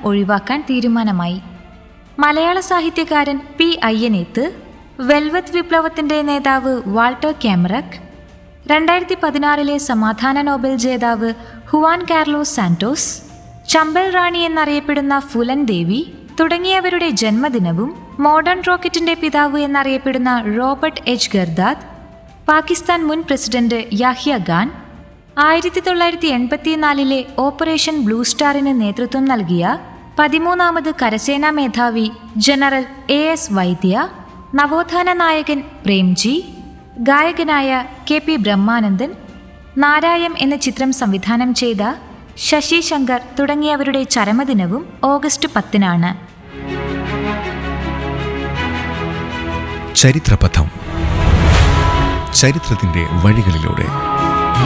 ഒഴിവാക്കാൻ തീരുമാനമായി മലയാള സാഹിത്യകാരൻ പി അയ്യനേത്ത് വെൽവത്ത് വിപ്ലവത്തിന്റെ നേതാവ് വാൾട്ടർ ക്യാമറക് രണ്ടായിരത്തി പതിനാറിലെ സമാധാന നോബൽ ജേതാവ് Juan Carlos Santos Chambal Rani എന്നറിയപ്പെടുന്ന ഫുലൻ ദേവി തുടങ്ങിയവരുടെ ജന്മദിനവും മോഡേൺ റോക്കറ്റിന്റെ പിതാവ് എന്നറിയപ്പെടുന്ന റോബർട്ട് എച്ച് ഗർദാദ് പാകിസ്ഥാൻ മുൻ പ്രസിഡന്റ് യാഹ്യ ഖാൻ ആയിരത്തി തൊള്ളായിരത്തി എൺപത്തിനാലിലെ ഓപ്പറേഷൻ ബ്ലൂ സ്റ്റാറിന് നേതൃത്വം നൽകിയ പതിമൂന്നാമത് കരസേനാ മേധാവി ജനറൽ എ എസ് വൈദ്യ നവോത്ഥാന നായകൻ പ്രേംജി ഗായകനായ കെ പി ബ്രഹ്മാനന്ദൻ നാരായം എന്ന ചിത്രം സംവിധാനം ചെയ്ത ശശി ശങ്കർ തുടങ്ങിയവരുടെ ചരമദിനവും ഓഗസ്റ്റ് പത്തിനാണ് ചരിത്രപഥം ചരിത്രത്തിന്റെ വഴികളിലൂടെ